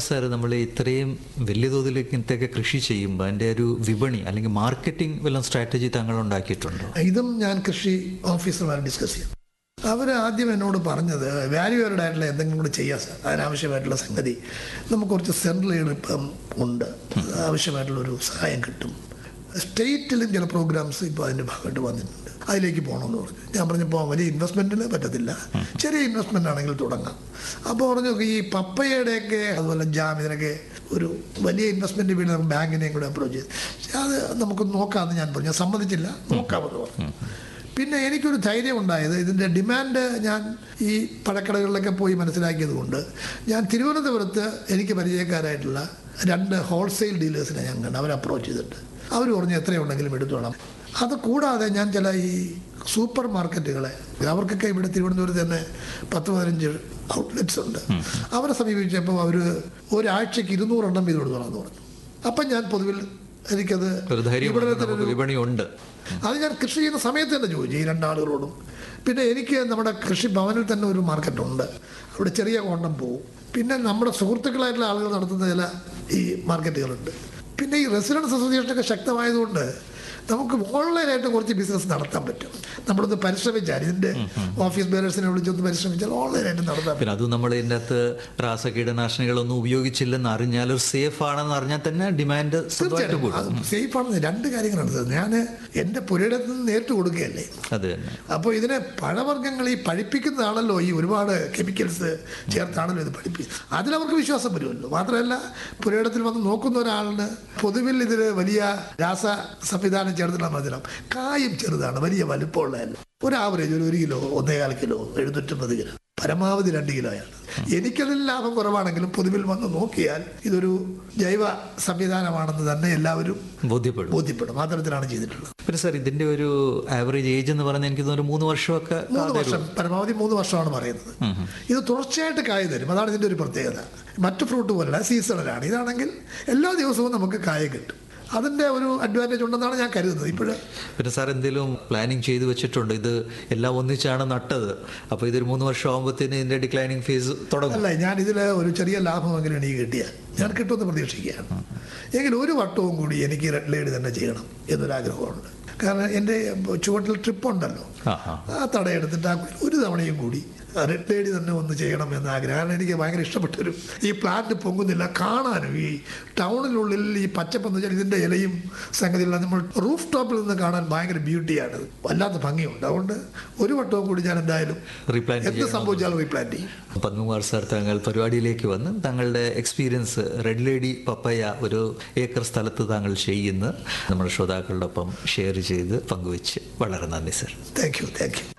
sir നമ്മൾ ഇത്രയും വലിയ തോതിൽ ഇങ്ങനത്തെയൊക്കെ കൃഷി ചെയ്യുമ്പോൾ അതിൻ്റെ ഒരു വിപണി അല്ലെങ്കിൽ മാർക്കറ്റിംഗ് വല്ല സ്ട്രാറ്റജി താങ്കൾ ഉണ്ടാക്കിയിട്ടുണ്ടോ ഇതും ഞാൻ കൃഷി ഓഫീസർമാർ ഡിസ്കസ് ചെയ്യും അവർ ആദ്യം എന്നോട് പറഞ്ഞത് വാല്യൂ ആഡഡ് ആയിട്ടുള്ള എന്തെങ്കിലും കൂടെ ചെയ്യാം സാർ അതിനാവശ്യമായിട്ടുള്ള സംഗതി നമുക്ക് കുറച്ച് സെൻട്രൽ എയ്ഡ് ഇപ്പം ഉണ്ട് ആവശ്യമായിട്ടുള്ള ഒരു സഹായം കിട്ടും സ്റ്റേറ്റിലും ചില പ്രോഗ്രാംസ് ഇപ്പോൾ അതിൻ്റെ ഭാഗമായിട്ട് വന്നിട്ടുണ്ട് അതിലേക്ക് പോകണമെന്ന് പറഞ്ഞു ഞാൻ പറഞ്ഞപ്പോൾ വലിയ ഇൻവെസ്റ്റ്മെൻറ്റിന് പറ്റത്തില്ല ചെറിയ ഇൻവെസ്റ്റ്മെൻ്റ് ആണെങ്കിൽ തുടങ്ങാം അപ്പോൾ പറഞ്ഞു ഈ പപ്പയുടെയൊക്കെ അതുപോലെ ജാം ഇതിനൊക്കെ ഒരു വലിയ ഇൻവെസ്റ്റ്മെൻറ്റ് വീട് നമുക്ക് ബാങ്കിനെയും കൂടെ അപ്രോച്ച് ചെയ്ത് പക്ഷേ അത് നമുക്ക് നോക്കാമെന്ന് ഞാൻ പറഞ്ഞു ഞാൻ സമ്മതിച്ചില്ല നോക്കാമെന്ന് പറഞ്ഞു പിന്നെ എനിക്കൊരു ധൈര്യം ഉണ്ടായത് ഇതിൻ്റെ ഡിമാൻഡ് ഞാൻ ഈ പഴക്കടകളിലൊക്കെ പോയി മനസ്സിലാക്കിയത് കൊണ്ട് ഞാൻ തിരുവനന്തപുരത്ത് എനിക്ക് പരിചയക്കാരായിട്ടുള്ള രണ്ട് ഹോൾസെയിൽ ഡീലേഴ്സിനെ ഞാൻ കണ്ട് അവരെ അപ്രോച്ച് ചെയ്തിട്ട് അവർ പറഞ്ഞു എത്രയുണ്ടെങ്കിലും എടുത്തോളാം അത് കൂടാതെ ഞാൻ ചില ഈ സൂപ്പർ മാർക്കറ്റുകളെ അവർക്കൊക്കെ ഇവിടെ തിരുവനന്തപുരത്ത് തന്നെ പത്ത് പതിനഞ്ച് ഔട്ട്ലെറ്റ്സ് ഉണ്ട് അവരെ സമീപിച്ചപ്പോൾ അവർ ഒരാഴ്ചയ്ക്ക് ഇരുന്നൂറെണ്ണം വീതം എടുത്തോളാം പറഞ്ഞു അപ്പം ഞാൻ പൊതുവിൽ എനിക്കത് ഒരു ധൈര്യം വിപണനത്തിനൊരു നമുക്ക് വിപണിയുണ്ട് അത് ഞാൻ കൃഷി ചെയ്യുന്ന സമയത്ത് തന്നെ ചോദിച്ചു ഈ രണ്ടാളുകളോടും പിന്നെ എനിക്ക് നമ്മുടെ കൃഷി ഭവനിൽ തന്നെ ഒരു മാർക്കറ്റുണ്ട് അവിടെ ചെറിയ കോണ്ടം പോവും പിന്നെ നമ്മുടെ സുഹൃത്തുക്കളായിട്ടുള്ള ആളുകൾ നടത്തുന്ന ചില ഈ മാർക്കറ്റുകളുണ്ട് പിന്നെ ഈ റെസിഡൻസ് അസോസിയേഷനൊക്കെ ശക്തമായതുകൊണ്ട് നമുക്ക് ഓൺലൈനായിട്ട് കുറച്ച് ബിസിനസ് നടത്താൻ പറ്റും നമ്മളൊന്ന് പരിശ്രമിച്ചാൽ ഇതിൻ്റെ ഓഫീസ് ബേരേഴ്സിനെ വിളിച്ചൊന്ന് പരിശ്രമിച്ചാൽ ഓൺലൈനായിട്ട് നടത്താൻ പറ്റും പിന്നെ അതും നമ്മൾ ഇതിൻ്റെ അകത്ത് രാസകീടനാശിനികളൊന്നും ഉപയോഗിച്ചില്ലെന്ന് അറിഞ്ഞാൽ സേഫ് ആണെന്ന് അറിഞ്ഞാൽ തന്നെ ഡിമാൻഡ് സ്വന്തമായിട്ട് കൂടും അത് സേഫ് ആണെന്ന് രണ്ട് കാര്യങ്ങളാണ് സാർ ഞാൻ എൻ്റെ പുരയിടത്ത് നിന്ന് നേരിട്ട് കൊടുക്കുകയല്ലേ അത് തന്നെ അപ്പോൾ ഇതിനെ പഴവർഗ്ഗങ്ങൾ ഈ പഴിപ്പിക്കുന്നതാണല്ലോ ഈ ഒരുപാട് കെമിക്കൽസ് ചേർത്താണല്ലോ ഇത് പഴിപ്പിക്കുന്നത് അതിലവർക്ക് വിശ്വാസം വരുമല്ലോ മാത്രമല്ല പുരയിടത്തിൽ വന്ന് നോക്കുന്ന ഒരാളിന് പൊതുവിൽ ഇതിൽ വലിയ രാസ സംവിധാനം ചേർത്തിട്ടുള്ള മധുരം കായും ചെറുതാണ് വലിയ വലുപ്പമുള്ളതല്ല ഒരു ആവറേജ് ഒരു ഒരു കിലോ ഒന്നേകാൽ കിലോ എഴുന്നൂറ്റമ്പത് കിലോ പരമാവധി രണ്ട് കിലോയാണ് എനിക്കതിൽ ലാഭം കുറവാണെങ്കിലും പൊതുവിൽ വന്ന് നോക്കിയാൽ ഇതൊരു ജൈവ സംവിധാനമാണെന്ന് തന്നെ എല്ലാവരും ബോധ്യപ്പെടും ബോധ്യപ്പെടും ആ തരത്തിലാണ് ചെയ്തിട്ടുള്ളത് പിന്നെ സാർ ഇതിന്റെ ഒരു ആവറേജ് ഏജ് എന്ന് പറഞ്ഞാൽ എനിക്ക് തോന്നുന്നു ഒരു മൂന്ന് വർഷമൊക്കെ മൂന്ന് വർഷം പരമാവധി മൂന്ന് വർഷമാണ് പറയുന്നത് ഇത് തുടർച്ചയായിട്ട് കായ തരും അതാണ് ഇതിൻ്റെ ഒരു പ്രത്യേകത മറ്റു ഫ്രൂട്ട് പോലല്ല സീസണലാണ് ഇതാണെങ്കിൽ എല്ലാ ദിവസവും നമുക്ക് കായ കിട്ടും അതിൻ്റെ ഒരു അഡ്വാൻറ്റേജ് ഉണ്ടെന്നാണ് ഞാൻ കരുതുന്നത് ഇപ്പോഴ് പിന്നെ സാർ എന്തെങ്കിലും പ്ലാനിങ് ചെയ്ത് വെച്ചിട്ടുണ്ട് ഇത് എല്ലാം ഒന്നിച്ചാണ് നട്ടത് അപ്പോൾ ഇതൊരു മൂന്ന് വർഷം ആകുമ്പോഴത്തേന് ഇതിന്റെ ഡിക്ലൈനിങ് ഫേസ് തുടങ്ങും അല്ല ഞാൻ ഇതിൽ ഒരു ചെറിയ ലാഭമെങ്കിലും എനിക്ക് കിട്ടിയാൽ ഞാൻ കിട്ടുമെന്ന് പ്രതീക്ഷിക്കുകയാണ് എങ്കിൽ ഒരു വട്ടവും കൂടി എനിക്ക് റെഡ് ലൈഡ് തന്നെ ചെയ്യണം എന്നൊരാഗ്രഹമുണ്ട് കാരണം എൻ്റെ ചുവട്ടിൽ ട്രിപ്പ് ഉണ്ടല്ലോ ആ ആ ആ തടയെടുത്തിട്ട് ആ ഒരു തവണയും കൂടി റെഡ് ലേഡി തന്നെ ഒന്ന് ചെയ്യണം എന്ന ആഗ്രഹം കാരണം എനിക്ക് ഭയങ്കര ഇഷ്ടപ്പെട്ടൊരു ഈ പ്ലാന്റ് പൊങ്ങുന്നില്ല കാണാനും ഈ ടൗണിനുള്ളിൽ ഈ പച്ചപ്പെന്ന് വെച്ചാൽ ഇതിൻ്റെ ഇലയും സംഗതിയുള്ള നമ്മൾ റൂഫ് ടോപ്പിൽ നിന്ന് കാണാൻ ഭയങ്കര ബ്യൂട്ടിയാണ് വല്ലാത്ത ഭംഗിയുണ്ട് അതുകൊണ്ട് ഒരു വട്ടവും കൂടി ഞാൻ എന്തായാലും റീപ്ലാന്റ് എന്ത് സംഭവിച്ചാലും റീപ്ലാന്റ് ചെയ്യും പത്മകുമാർ സാർ താങ്കൾ പരിപാടിയിലേക്ക് വന്ന് താങ്കളുടെ എക്സ്പീരിയൻസ് റെഡ് ലേഡി പപ്പയ ഒരു ഏക്കർ സ്ഥലത്ത് താങ്കൾ ചെയ്യുന്ന നമ്മുടെ ശ്രോതാക്കളുടെ ഒപ്പം ഷെയർ ചെയ്ത് പങ്കുവെച്ച് വളരെ നന്ദി sir thank you thank you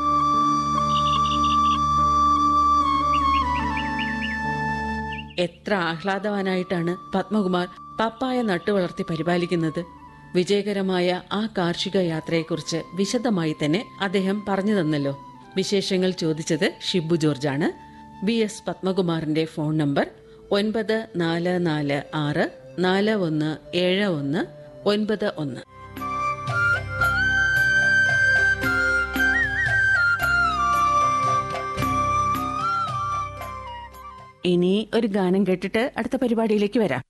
എത്ര ആഹ്ലാദവാനായിട്ടാണ് പത്മകുമാർ പപ്പായ നട്ടുവളർത്തി പരിപാലിക്കുന്നത് വിജയകരമായ ആ കാർഷിക യാത്രയെക്കുറിച്ച് വിശദമായി തന്നെ അദ്ദേഹം പറഞ്ഞു തന്നല്ലോ വിശേഷങ്ങൾ ചോദിച്ചത് ഷിബു ജോർജാണ് ബി എസ് പത്മകുമാറിന്റെ ഫോൺ നമ്പർ ഒൻപത് നാല് നാല് ആറ് നാല് ഒന്ന് ഏഴ് ഒന്ന് ഒൻപത് ഒന്ന് ഇനി ഒരു ഗാനം കേട്ടിട്ട് അടുത്ത പരിപാടിയിലേക്ക് വരാം